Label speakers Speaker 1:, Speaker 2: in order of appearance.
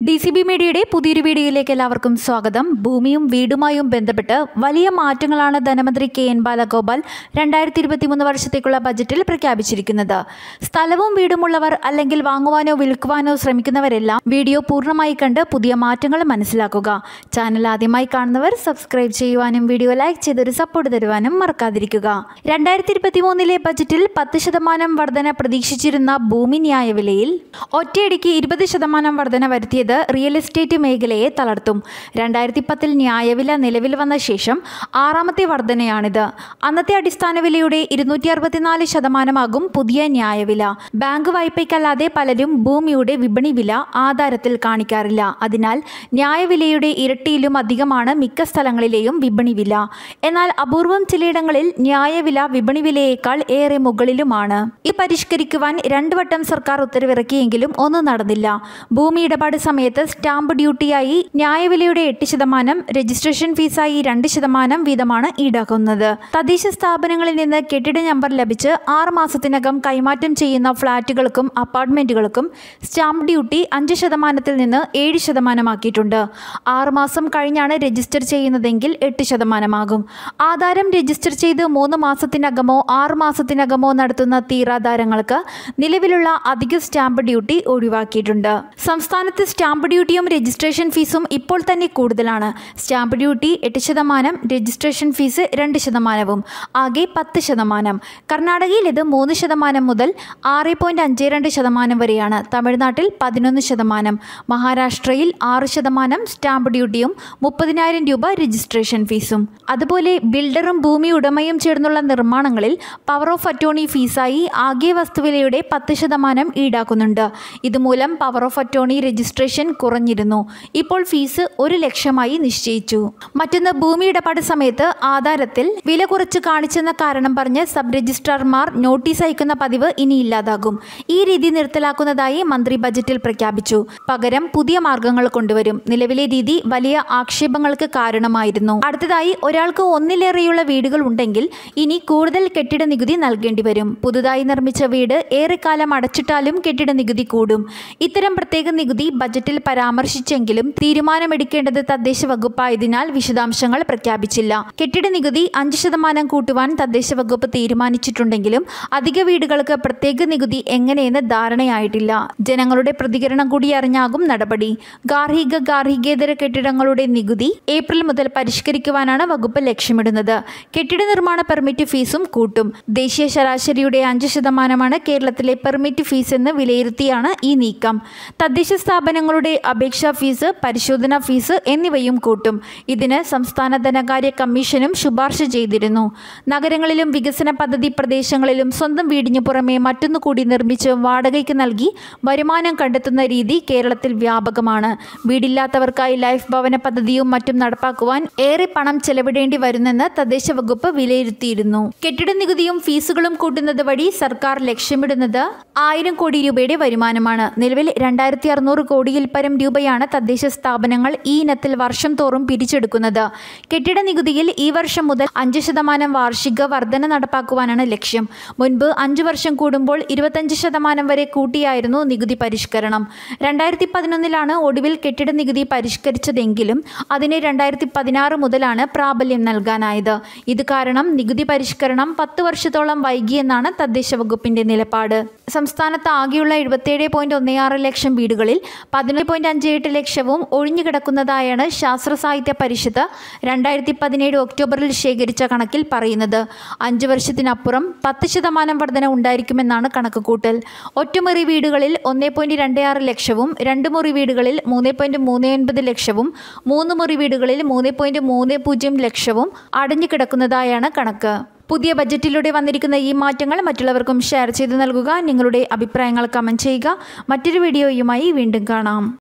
Speaker 1: D C B മീഡിയയുടെ പുതിയൊരു വീഡിയോയിലേക്ക് എല്ലാവർക്കും സ്വാഗതം ഭൂമിയും വീടുമായും ബന്ധപ്പെട്ട് വലിയ മാറ്റങ്ങളാണ് ധനമന്ത്രി കെ എൻ ബാലഗോപാൽ രണ്ടായിരത്തി ഇരുപത്തിമൂന്ന് വർഷത്തേക്കുള്ള ബജറ്റിൽ പ്രഖ്യാപിച്ചിരിക്കുന്നത് സ്ഥലവും വീടുമുള്ളവർ അല്ലെങ്കിൽ വാങ്ങുവാനോ വിൽക്കുവാനോ ശ്രമിക്കുന്നവരെല്ലാം വീഡിയോ പൂർണ്ണമായി കണ്ട് പുതിയ മാറ്റങ്ങൾ മനസ്സിലാക്കുക ചാനൽ ആദ്യമായി കാണുന്നവർ സബ്സ്ക്രൈബ് ചെയ്യുവാനും വീഡിയോ ലൈക്ക് ചെയ്തൊരു സപ്പോർട്ട് തരുവാനും മറക്കാതിരിക്കുക രണ്ടായിരത്തി ഇരുപത്തിമൂന്നിലെ ബജറ്റിൽ പത്ത് ശതമാനം വർധന പ്രതീക്ഷിച്ചിരുന്ന ഭൂമി ന്യായവിലയിൽ ഒറ്റയടിക്ക് ഇരുപത് ശതമാനം വർധന വരുത്തിയത് റിയൽ എസ്റ്റേറ്റ് മേഖലയെ തളർത്തും രണ്ടായിരത്തി പത്തിൽ ന്യായവില നിലവിൽ വന്ന ശേഷം ആറാമത്തെ വർധനയാണിത് അന്നത്തെ അടിസ്ഥാന വിലയുടെ ഇരുന്നൂറ്റി അറുപത്തിനാല് ശതമാനമാകും പുതിയ ന്യായവില ബാങ്ക് വായ്പയ്ക്കല്ലാതെ പലരും ഭൂമിയുടെ വിപണി വില ആധാരത്തിൽ കാണിക്കാറില്ല അതിനാൽ ന്യായവിലയുടെ ഇരട്ടിയിലും അധികമാണ് മിക്ക സ്ഥലങ്ങളിലെയും വിപണി വില എന്നാൽ അപൂർവം ചിലയിടങ്ങളിൽ ന്യായവില വിപണി വിലയേക്കാൾ ഏറെ മുകളിലുമാണ് ഇത് പരിഷ്കരിക്കുവാൻ രണ്ടു വട്ടം സർക്കാർ ഉത്തരവിറക്കിയെങ്കിലും ഒന്നും നടന്നില്ല ഭൂമി ഇടപാട് സമയത്ത് സ്റ്റാമ്പ് ഡ്യൂട്ടിയായി ന്യായവിലയുടെ എട്ട് ശതമാനം രജിസ്ട്രേഷൻ ഫീസായി രണ്ട് ശതമാനം വീതമാണ് ഈടാക്കുന്നത് തദ്ദേശ സ്ഥാപനങ്ങളിൽ നിന്ന് കെട്ടിട നമ്പർ ലഭിച്ച് ആറ് മാസത്തിനകം കൈമാറ്റം ചെയ്യുന്ന ഫ്ളാറ്റുകൾക്കും അപ്പാർട്ട്മെന്റുകൾക്കും സ്റ്റാമ്പ് ഡ്യൂട്ടി അഞ്ച് ശതമാനത്തിൽ നിന്ന് ഏഴ് ശതമാനമാക്കിയിട്ടുണ്ട് ആറ് മാസം കഴിഞ്ഞാണ് രജിസ്റ്റർ ചെയ്യുന്നതെങ്കിൽ എട്ട് ശതമാനമാകും ആധാരം രജിസ്റ്റർ ചെയ്ത് മൂന്ന് മാസത്തിനകമോ ആറ് മാസത്തിനകമോ നടത്തുന്ന തീരാധാരങ്ങൾക്ക് നിലവിലുള്ള അധിക സ്റ്റാമ്പ് ഡ്യൂട്ടി ഒഴിവാക്കിയിട്ടുണ്ട് സംസ്ഥാനത്ത് സ്റ്റാമ്പ് ഡ്യൂട്ടിയും രജിസ്ട്രേഷൻ ഫീസും ഇപ്പോൾ തന്നെ കൂടുതലാണ് സ്റ്റാമ്പ് ഡ്യൂട്ടി എട്ട് ശതമാനം രജിസ്ട്രേഷൻ ഫീസ് രണ്ട് ശതമാനവും ആകെ പത്ത് ശതമാനം കർണാടകയിൽ ഇത് മൂന്ന് ശതമാനം മുതൽ ആറ് പോയിന്റ് അഞ്ച് രണ്ട് ശതമാനം വരെയാണ് തമിഴ്നാട്ടിൽ പതിനൊന്ന് ശതമാനം മഹാരാഷ്ട്രയിൽ ആറ് ശതമാനം സ്റ്റാമ്പ് ഡ്യൂട്ടിയും മുപ്പതിനായിരം രൂപ രജിസ്ട്രേഷൻ ഫീസും അതുപോലെ ബിൽഡറും ഭൂമി ഉടമയും ചേർന്നുള്ള നിർമ്മാണങ്ങളിൽ പവർ ഓഫ് അറ്റോർണി ഫീസായി ആകെ വസ്തുവിലയുടെ പത്ത് ശതമാനം ഈടാക്കുന്നുണ്ട് ഇതുമൂലം പവർ ഓഫ് അറ്റോർണി രജിസ്ട്രേഷൻ കുറഞ്ഞിരുന്നു ഇപ്പോൾ ഫീസ് ഒരു ലക്ഷമായി നിശ്ചയിച്ചു മറ്റൊന്ന് ഭൂമി ഇടപാട് സമയത്ത് ആധാരത്തിൽ വില കുറച്ച് കാണിച്ചെന്ന കാരണം പറഞ്ഞ് സബ് രജിസ്ട്രാർമാർ നോട്ടീസ് അയക്കുന്ന പതിവ് ഇനി ഇല്ലാതാകും ഈ രീതി നിർത്തലാക്കുന്നതായി മന്ത്രി ബജറ്റിൽ പ്രഖ്യാപിച്ചു പകരം പുതിയ മാർഗങ്ങൾ കൊണ്ടുവരും നിലവിലെ രീതി വലിയ ആക്ഷേപങ്ങൾക്ക് കാരണമായിരുന്നു അടുത്തതായി ഒരാൾക്ക് ഒന്നിലേറെയുള്ള വീടുകൾ ഉണ്ടെങ്കിൽ ഇനി കൂടുതൽ കെട്ടിട നികുതി നൽകേണ്ടി വരും പുതുതായി നിർമ്മിച്ച വീട് ഏറെക്കാലം അടച്ചിട്ടാലും കെട്ടിട നികുതി കൂടും ഇത്തരം പ്രത്യേക നികുതി ബജറ്റിൽ പരാമർശിച്ചെങ്കിലും തീരുമാനമെടുക്കേണ്ടത് തദ്ദേശ വകുപ്പായതിനാൽ വിശദാംശങ്ങൾ പ്രഖ്യാപിച്ചില്ല കെട്ടിട നികുതി അഞ്ച് ശതമാനം കൂട്ടുവാൻ തദ്ദേശ വകുപ്പ് തീരുമാനിച്ചിട്ടുണ്ടെങ്കിലും അധിക വീടുകൾക്ക് പ്രത്യേക നികുതി എങ്ങനെയെന്ന് ധാരണയായിട്ടില്ല ജനങ്ങളുടെ പ്രതികരണം കൂടി അറിഞ്ഞാകും നടപടി ഗാർഹിക ഗാർഹികേതര കെട്ടിടങ്ങളുടെ നികുതി ഏപ്രിൽ മുതൽ പരിഷ്കരിക്കുവാനാണ് വകുപ്പ് ലക്ഷ്യമിടുന്നത് കെട്ടിട നിർമ്മാണ പെർമിറ്റ് ഫീസും കൂട്ടും ദേശീയ ശരാശരിയുടെ അഞ്ച് ശതമാനമാണ് കേരളത്തിലെ പെർമിറ്റ് ഫീസ് എന്ന് വിലയിരുത്തിയാണ് ഈ നീക്കം തദ്ദേശ സ്ഥാപനങ്ങളുടെ അപേക്ഷാ ഫീസ് പരിശോധനാ ഫീസ് എന്നിവയും കൂട്ടും ഇതിന് സംസ്ഥാന ധനകാര്യ കമ്മീഷനും ശുപാർശ ചെയ്തിരുന്നു നഗരങ്ങളിലും വികസന പദ്ധതി പ്രദേശങ്ങളിലും സ്വന്തം വീടിനു പുറമെ മറ്റൊന്നു കൂടി നിർമ്മിച്ച് വാടകയ്ക്ക് നൽകി വരുമാനം കണ്ടെത്തുന്ന രീതി കേരളത്തിൽ വ്യാപകമാണ് വീടില്ലാത്തവർക്കായി ലൈഫ് ഭവന പദ്ധതിയും മറ്റും നടപ്പാക്കുവാൻ ഏറെ പണം ചെലവിടേണ്ടി വരുന്നെന്ന് തദ്ദേശ വകുപ്പ് വിലയിരുത്തിയിരുന്നു കെട്ടിട നികുതിയും ഫീസുകളും കൂട്ടുന്നത് വഴി സർക്കാർ ലക്ഷ്യമിടുന്നത് ആയിരം കോടി രൂപയുടെ വരുമാനമാണ് നിലവിൽ രണ്ടായിരത്തി അറുന്നൂറ് കോടിയിൽ പരം രൂപയാണ് തദ്ദേശ സ്ഥാപനങ്ങൾ ഈ ഇനത്തിൽ വർഷം തോറും പിരിച്ചെടുക്കുന്നത് കെട്ടിട നികുതിയിൽ ഈ വർഷം മുതൽ അഞ്ച് ശതമാനം വാർഷിക വർധന നടപ്പാക്കുവാനാണ് ലക്ഷ്യം മുൻപ് അഞ്ചു വർഷം കൂടുമ്പോൾ ഇരുപത്തഞ്ച് ശതമാനം വരെ കൂട്ടിയായിരുന്നു നികുതി പരിഷ്കരണം രണ്ടായിരത്തി പതിനൊന്നിലാണ് ഒടുവിൽ കെട്ടിട നികുതി പരിഷ്കരിച്ചതെങ്കിലും അതിന് രണ്ടായിരത്തി പതിനാറ് മുതലാണ് പ്രാബല്യം നൽകാനായത് ഇത് കാരണം നികുതി പരിഷ്കരണം പത്ത് വർഷത്തോളം വൈകിയെന്നാണ് തദ്ദേശ വകുപ്പിന്റെ നിലപാട് സംസ്ഥാനത്ത് ആകെയുള്ള എഴുപത്തിയേഴ് പോയിന്റ് ഒന്ന് ആറ് ലക്ഷം വീടുകളിൽ പതിനൊന്ന് പോയിന്റ് അഞ്ച് എട്ട് ലക്ഷവും ഒഴിഞ്ഞുകിടക്കുന്നതായാണ് ശാസ്ത്ര സാഹിത്യ പരിഷത്ത് രണ്ടായിരത്തി പതിനേഴ് ഒക്ടോബറിൽ ശേഖരിച്ച കണക്കിൽ പറയുന്നത് അഞ്ച് വർഷത്തിനപ്പുറം പത്ത് ശതമാനം വർധന ഉണ്ടായിരിക്കുമെന്നാണ് കണക്കുകൂട്ടൽ ഒറ്റമുറി വീടുകളിൽ ഒന്നേ പോയിന്റ് രണ്ട് ആറ് ലക്ഷവും രണ്ട് മുറി വീടുകളിൽ മൂന്ന് പോയിന്റ് മൂന്ന് ഒൻപത് ലക്ഷവും മൂന്ന് മുറി വീടുകളിൽ മൂന്ന് പോയിന്റ് മൂന്ന് പൂജ്യം ലക്ഷവും അടഞ്ഞു കിടക്കുന്നതായാണ് കണക്ക് പുതിയ ബജറ്റിലൂടെ വന്നിരിക്കുന്ന ഈ മാറ്റങ്ങൾ മറ്റുള്ളവർക്കും ഷെയർ ചെയ്ത് നൽകുക നിങ്ങളുടെ അഭിപ്രായങ്ങൾ കമൻറ്റ് ചെയ്യുക മറ്റൊരു വീഡിയോയുമായി വീണ്ടും കാണാം